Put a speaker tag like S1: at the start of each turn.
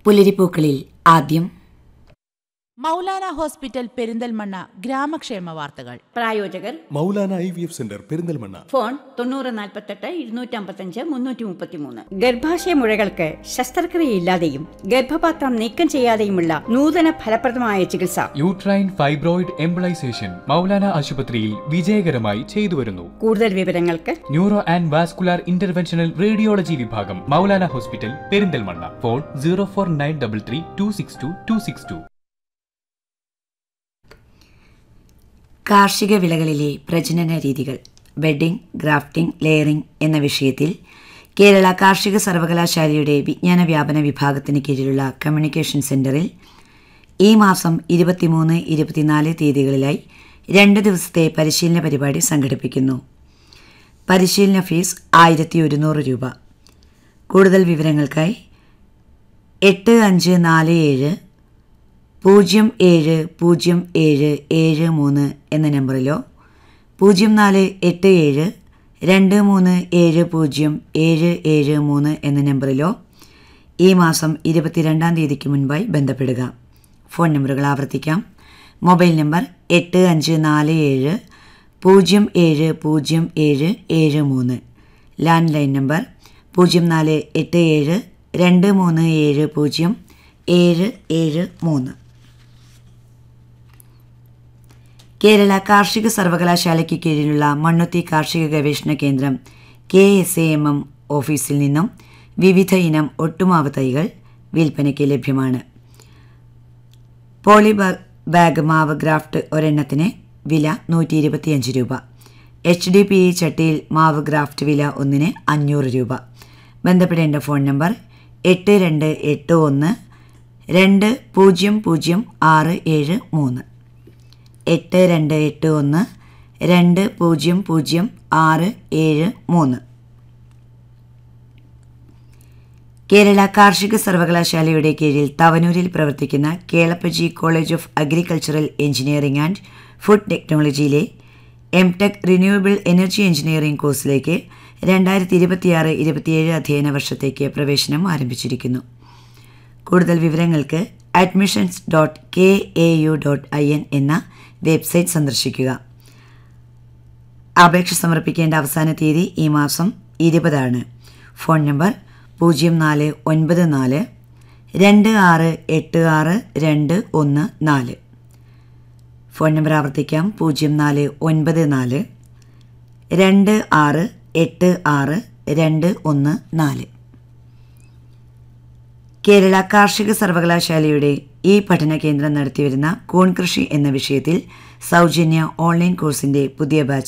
S1: പുലരിപ്പൂക്കളിൽ ആദ്യം
S2: മൗലാന ഹോസ്പിറ്റൽ പെരിന്തൽമണ്ണ ഗ്രാമക്ഷേമ വാർത്തകൾ
S3: പ്രായോജകർ
S4: Maulana I V F centre Perinthalmanna
S3: phone തൊണ്ണൂറ് നാൽപ്പത്തെട്ട് ഇരുന്നൂറ്റമ്പത്തഞ്ച് മുന്നൂറ്റി മുപ്പത്തിമൂന്ന് ഗർഭാശയ മുഴകൾക്ക് ശസ്ത്രക്രിയയില്ലാതെയും ഗർഭപാത്രം നീക്കം ചെയ്യാതെയുമുള്ള നൂതന ഫലപ്രദമായ ചികിത്സ
S5: യൂട്രൈൻ ഫൈബ്രോയിഡ് എംബിളൈസേഷൻ മൗലാന ആശുപത്രിയിൽ വിജയകരമായി ചെയ്തുവരുന്നു
S3: കൂടുതൽ വിവരങ്ങൾക്ക്
S5: neuro and vascular interventional radiology വിഭാഗം Maulana hospital Perinthalmanna phone zero four nine double three two six two two six two
S1: കാർഷിക വിളകളിലെ പ്രജനന രീതികൾ ബെഡിംഗ് ഗ്രാഫ്റ്റിംഗ് ലെയറിംഗ് എന്ന വിഷയത്തിൽ കേരള കാർഷിക സർവകലാശാലയുടെ വിജ്ഞാന വ്യാപന വിഭാഗത്തിന് കീഴിലുള്ള കമ്മ്യൂണിക്കേഷൻ സെന്ററിൽ ഈ മാസം ഇരുപത്തിമൂന്ന് ഇരുപത്തിനാല് തീയതികളിലായി രണ്ട് ദിവസത്തെ പരിശീലന പരിപാടി സംഘടിപ്പിക്കുന്നു പരിശീലന ഫീസ് ആയിരത്തി ഒരുന്നൂറ് രൂപ കൂടുതൽ വിവരങ്ങൾക്കായി എട്ട് അഞ്ച് നാല് ഏഴ് പൂജ്യം ഏഴ് പൂജ്യം ഏഴ് ഏഴ് മൂന്ന് എന്ന നമ്പറിലോ പൂജ്യം നാല് എട്ട് ഏഴ് രണ്ട് മൂന്ന് ഏഴ് പൂജ്യം ഏഴ് ഏഴ് മൂന്ന് എന്ന നമ്പറിലോ ഈ മാസം ഇരുപത്തിരണ്ടാം തീയതിക്ക് മുൻപായി ബന്ധപ്പെടുക ഫോൺ നമ്പറുകൾ ആവർത്തിക്കാം മൊബൈൽ നമ്പർ എട്ട് അഞ്ച് നാല് ഏഴ് പൂജ്യം ഏഴ് പൂജ്യം ഏഴ് ഏഴ് മൂന്ന് ലാൻഡ് ലൈൻ നമ്പർ പൂജ്യം നാല് എട്ട് ഏഴ് രണ്ട് മൂന്ന് ഏഴ് പൂജ്യം ഏഴ് ഏഴ് മൂന്ന് കേരള കാർഷിക സർവകലാശാലയ്ക്ക് കീഴിലുള്ള മണ്ണുത്തി കാർഷിക ഗവേഷണ കേന്ദ്രം K S A M M ഓഫീസിൽ നിന്നും വിവിധ ഇനം ഒട്ടുമാവ് തൈകൾ വിൽപ്പനയ്ക്ക് ലഭ്യമാണ് പോളി ബാ- ബാഗ് മാവ് ഗ്രാഫ്റ്റ് ഒരെണ്ണത്തിന് വില നൂറ്റി ഇരുപത്തിയഞ്ച് രൂപ എച്ച് ഡി പി ഇ ചട്ടിയിൽ മാവ് ഗ്രാഫ്റ്റ് വില ഒന്നിന് അഞ്ഞൂറ് രൂപ ബന്ധപ്പെടേണ്ട ഫോൺ നമ്പർ എട്ട് രണ്ട് എട്ട് ഒന്ന് രണ്ട് പൂജ്യം പൂജ്യം ആറ് ഏഴ് മൂന്ന് എട്ട് രണ്ട് എട്ട് ഒന്ന് രണ്ട് പൂജ്യം പൂജ്യം ആറ് ഏഴ് മൂന്ന് കേരള കാർഷിക സർവകലാശാലയുടെ കീഴിൽ തവനൂരിൽ പ്രവർത്തിക്കുന്ന Kelappaji college of agricultural engineering and food ടെക്നോളജിയിലെ M tech renewable energy engineering കോഴ്സിലേക്ക് രണ്ടായിരത്തി ഇരുപത്തിയാറ് ഇരുപത്തിയേഴ് അധ്യയന വർഷത്തേക്ക് പ്രവേശനം ആരംഭിച്ചിരിക്കുന്നു കൂടുതൽ വിവരങ്ങൾക്ക് admissions dot K A U dot I N എന്ന വെബ്സൈറ്റ് സന്ദർശിക്കുക അപേക്ഷ സമർപ്പിക്കേണ്ട അവസാന തീയതി ഈ മാസം ഇരുപതാണ് ഫോൺ നമ്പർ പൂജ്യം നാല് ഒൻപത് നാല് രണ്ട് ആറ് എട്ട് ആറ് രണ്ട് ഒന്ന് നാല് ഫോൺ നമ്പർ ആവർത്തിക്കാം പൂജ്യം നാല് ഒൻപത് നാല് രണ്ട് ആറ് എട്ട് ആറ് രണ്ട് ഒന്ന് നാല് കേരള കാർഷിക സർവകലാശാലയുടെ ഈ പഠന കേന്ദ്രം നടത്തിവരുന്ന കൂൺ കൃഷി എന്ന വിഷയത്തിൽ സൗജന്യ ഓൺലൈൻ കോഴ്സിന്റെ പുതിയ ബാച്ച്